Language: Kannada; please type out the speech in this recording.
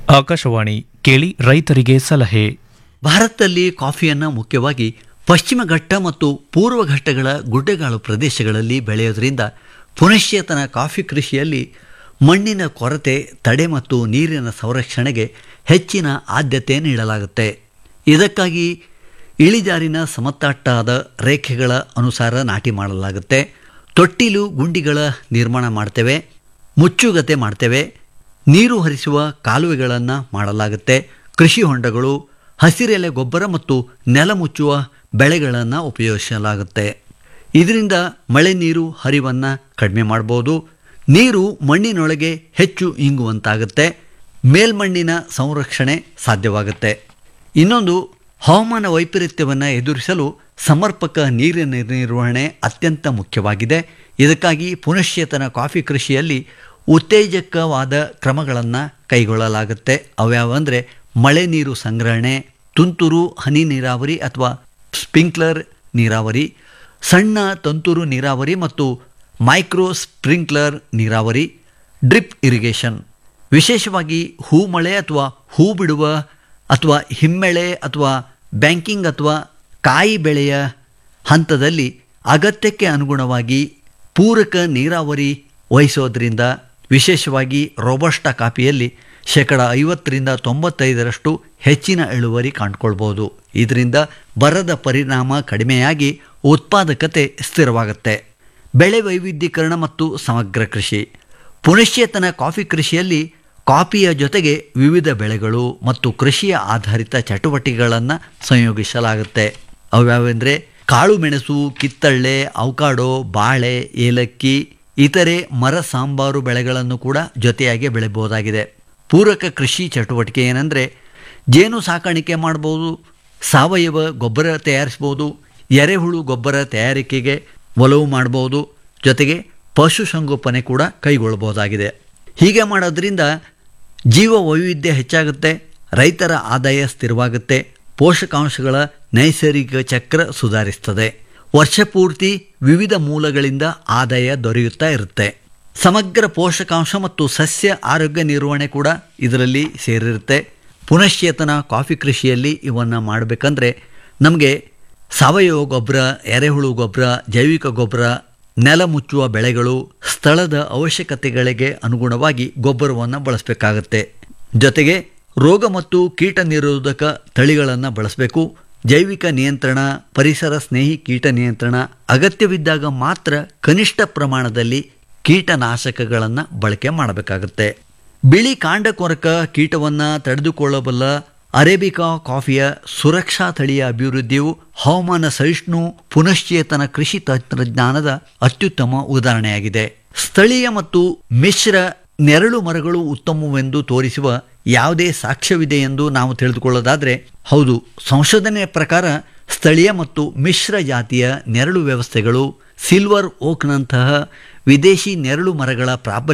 ಆಕಾಶವಾಣಿ ಕೇಳಿ ರೈತರಿಗೆ ಸಲಹೆ ಭಾರತದಲ್ಲಿ ಕಾಫಿಯನ್ನು ಮುಖ್ಯವಾಗಿ ಪಶ್ಚಿಮ ಘಟ್ಟ ಮತ್ತು ಪೂರ್ವ ಘಟ್ಟಗಳ ಗುಡ್ಡಗಾಡು ಪ್ರದೇಶಗಳಲ್ಲಿ ಬೆಳೆಯೋದ್ರಿಂದ ಪುನಶ್ಚೇತನ ಕಾಫಿ ಕೃಷಿಯಲ್ಲಿ ಮಣ್ಣಿನ ಕೊರತೆ ತಡೆ ಮತ್ತು ನೀರಿನ ಸಂರಕ್ಷಣೆಗೆ ಹೆಚ್ಚಿನ ಆದ್ಯತೆ ನೀಡಲಾಗುತ್ತೆ ಇದಕ್ಕಾಗಿ ಇಳಿಜಾರಿನ ಸಮತಟ್ಟಾದ ರೇಖೆಗಳ ಅನುಸಾರ ನಾಟಿ ಮಾಡಲಾಗುತ್ತೆ ತೊಟ್ಟಿಲು ಗುಂಡಿಗಳ ನಿರ್ಮಾಣ ಮಾಡ್ತೇವೆ ಮುಚ್ಚುಗತೆ ಮಾಡ್ತೇವೆ ನೀರು ಹರಿಸುವ ಕಾಲುವೆಗಳನ್ನು ಮಾಡಲಾಗುತ್ತೆ ಕೃಷಿ ಹೊಂಡಗಳು ಹಸಿರೆಲೆ ಗೊಬ್ಬರ ಮತ್ತು ನೆಲ ಮುಚ್ಚುವ ಬೆಳೆಗಳನ್ನು ಉಪಯೋಗಿಸಲಾಗುತ್ತೆ ಇದರಿಂದ ಮಳೆ ನೀರು ಹರಿವನ್ನು ಕಡಿಮೆ ಮಾಡ್ಬೋದು ನೀರು ಮಣ್ಣಿನೊಳಗೆ ಹೆಚ್ಚು ಇಂಗುವಂತಾಗುತ್ತೆ ಮೇಲ್ಮಣ್ಣಿನ ಸಂರಕ್ಷಣೆ ಸಾಧ್ಯವಾಗುತ್ತೆ ಇನ್ನೊಂದು ಹವಾಮಾನ ವೈಪರೀತ್ಯವನ್ನು ಎದುರಿಸಲು ಸಮರ್ಪಕ ನೀರಿನ ನಿರ್ವಹಣೆ ಅತ್ಯಂತ ಮುಖ್ಯವಾಗಿದೆ ಇದಕ್ಕಾಗಿ ಪುನಶ್ಚೇತನ ಕಾಫಿ ಕೃಷಿಯಲ್ಲಿ ಉತ್ತೇಜಕವಾದ ಕ್ರಮಗಳನ್ನು ಕೈಗೊಳ್ಳಲಾಗುತ್ತೆ ಅವ್ಯಾವಂದರೆ ಮಳೆ ನೀರು ಸಂಗ್ರಹಣೆ ತುಂತುರು ಹನಿ ನೀರಾವರಿ ಅಥವಾ ಸ್ಪ್ರಿಂಕ್ಲರ್ ನೀರಾವರಿ ಸಣ್ಣ ತುಂತುರು ನೀರಾವರಿ ಮತ್ತು ಮೈಕ್ರೋ ಸ್ಪ್ರಿಂಕ್ಲರ್ ನೀರಾವರಿ ಡ್ರಿಪ್ ಇರಿಗೇಷನ್ ವಿಶೇಷವಾಗಿ ಹೂ ಮಳೆ ಅಥವಾ ಹೂ ಬಿಡುವ ಅಥವಾ ಹಿಮ್ಮೆಳೆ ಅಥವಾ ಬ್ಯಾಂಕಿಂಗ್ ಅಥವಾ ಕಾಯಿ ಬೆಳೆಯ ಹಂತದಲ್ಲಿ ಅಗತ್ಯಕ್ಕೆ ಅನುಗುಣವಾಗಿ ಪೂರಕ ನೀರಾವರಿ ವಹಿಸೋದ್ರಿಂದ ವಿಶೇಷವಾಗಿ ರೋಬಸ್ಟಾ ಕಾಫಿಯಲ್ಲಿ ಶೇಕಡ ಐವತ್ತರಿಂದ ತೊಂಬತ್ತೈದರಷ್ಟು ಹೆಚ್ಚಿನ ಇಳುವರಿ ಕಂಡುಕೊಳ್ಬೋದು ಇದರಿಂದ ಬರದ ಪರಿಣಾಮ ಕಡಿಮೆಯಾಗಿ ಉತ್ಪಾದಕತೆ ಸ್ಥಿರವಾಗುತ್ತೆ ಬೆಳೆ ವೈವಿಧ್ಯೀಕರಣ ಮತ್ತು ಸಮಗ್ರ ಕೃಷಿ ಪುನಶ್ಚೇತನ ಕಾಫಿ ಕೃಷಿಯಲ್ಲಿ ಕಾಫಿಯ ಜೊತೆಗೆ ವಿವಿಧ ಬೆಳೆಗಳು ಮತ್ತು ಕೃಷಿಯ ಆಧಾರಿತ ಚಟುವಟಿಕೆಗಳನ್ನು ಸಂಯೋಗಿಸಲಾಗುತ್ತೆ ಅವ್ಯಾವೆಂದರೆ ಕಾಳು ಮೆಣಸು ಕಿತ್ತಳ್ಳೆ ಅವಕಾಡೋ ಬಾಳೆ ಏಲಕ್ಕಿ ಇತರೆ ಮರ ಸಾಂಬಾರು ಬೆಳೆಗಳನ್ನು ಕೂಡ ಜೊತೆಯಾಗಿ ಬೆಳೆಯಬಹುದಾಗಿದೆ ಪೂರಕ ಕೃಷಿ ಚಟುವಟಿಕೆ ಏನಂದರೆ ಜೇನು ಸಾಕಾಣಿಕೆ ಮಾಡ್ಬೋದು ಸಾವಯವ ಗೊಬ್ಬರ ತಯಾರಿಸ್ಬೋದು ಎರೆಹುಳು ಗೊಬ್ಬರ ತಯಾರಿಕೆಗೆ ಒಲವು ಮಾಡ್ಬೋದು ಜೊತೆಗೆ ಪಶುಸಂಗೋಪನೆ ಕೂಡ ಕೈಗೊಳ್ಳಬಹುದಾಗಿದೆ ಹೀಗೆ ಮಾಡೋದ್ರಿಂದ ಜೀವ ವೈವಿಧ್ಯ ಹೆಚ್ಚಾಗುತ್ತೆ ರೈತರ ಆದಾಯ ಸ್ಥಿರವಾಗುತ್ತೆ ಪೋಷಕಾಂಶಗಳ ನೈಸರ್ಗಿಕ ಚಕ್ರ ಸುಧಾರಿಸ್ತದೆ ವರ್ಷಪೂರ್ತಿ ವಿವಿಧ ಮೂಲಗಳಿಂದ ಆದಾಯ ದೊರೆಯುತ್ತಾ ಇರುತ್ತೆ ಸಮಗ್ರ ಪೋಷಕಾಂಶ ಮತ್ತು ಸಸ್ಯ ಆರೋಗ್ಯ ನಿರ್ವಹಣೆ ಕೂಡ ಇದರಲ್ಲಿ ಸೇರಿರುತ್ತೆ ಪುನಶ್ಚೇತನ ಕಾಫಿ ಕೃಷಿಯಲ್ಲಿ ಇವನ್ನು ಮಾಡಬೇಕಂದ್ರೆ ನಮಗೆ ಸಾವಯವ ಗೊಬ್ಬರ ಎರೆಹುಳು ಗೊಬ್ಬರ ಜೈವಿಕ ಗೊಬ್ಬರ ನೆಲ ಮುಚ್ಚುವ ಬೆಳೆಗಳು ಸ್ಥಳದ ಅವಶ್ಯಕತೆಗಳಿಗೆ ಅನುಗುಣವಾಗಿ ಗೊಬ್ಬರವನ್ನು ಬಳಸಬೇಕಾಗತ್ತೆ ಜೊತೆಗೆ ರೋಗ ಮತ್ತು ಕೀಟ ನಿರೋಧಕ ತಳಿಗಳನ್ನು ಬಳಸಬೇಕು ಜೈವಿಕ ನಿಯಂತ್ರಣ ಪರಿಸರ ಸ್ನೇಹಿ ಕೀಟ ನಿಯಂತ್ರಣ ಅಗತ್ಯವಿದ್ದಾಗ ಮಾತ್ರ ಕನಿಷ್ಠ ಪ್ರಮಾಣದಲ್ಲಿ ಕೀಟನಾಶಕಗಳನ್ನು ಬಳಕೆ ಮಾಡಬೇಕಾಗುತ್ತೆ ಬಿಳಿ ಕಾಂಡ ಕೊರಕ ಕೀಟವನ್ನು ತಡೆದುಕೊಳ್ಳಬಲ್ಲ ಅರೇಬಿಕಾ ಕಾಫಿಯ ಸುರಕ್ಷಾ ತಳಿಯ ಅಭಿವೃದ್ಧಿಯು ಹವಾಮಾನ ಸಹಿಷ್ಣು ಪುನಶ್ಚೇತನ ಕೃಷಿ ತಂತ್ರಜ್ಞಾನದ ಅತ್ಯುತ್ತಮ ಉದಾಹರಣೆಯಾಗಿದೆ ಸ್ಥಳೀಯ ಮತ್ತು ಮಿಶ್ರ ನೆರಳು ಮರಗಳು ಉತ್ತಮವೆಂದು ತೋರಿಸುವ ಯಾವುದೇ ಸಾಕ್ಷ್ಯವಿದೆ ಎಂದು ನಾವು ತಿಳಿದುಕೊಳ್ಳೋದಾದರೆ ಹೌದು ಸಂಶೋಧನೆಯ ಪ್ರಕಾರ ಸ್ಥಳೀಯ ಮತ್ತು ಮಿಶ್ರ ಜಾತಿಯ ನೆರಳು ವ್ಯವಸ್ಥೆಗಳು ಸಿಲ್ವರ್ ಓಕ್ನಂತಹ ವಿದೇಶಿ ನೆರಳು ಮರಗಳ ಪ್ರಾಬಲ್ಯ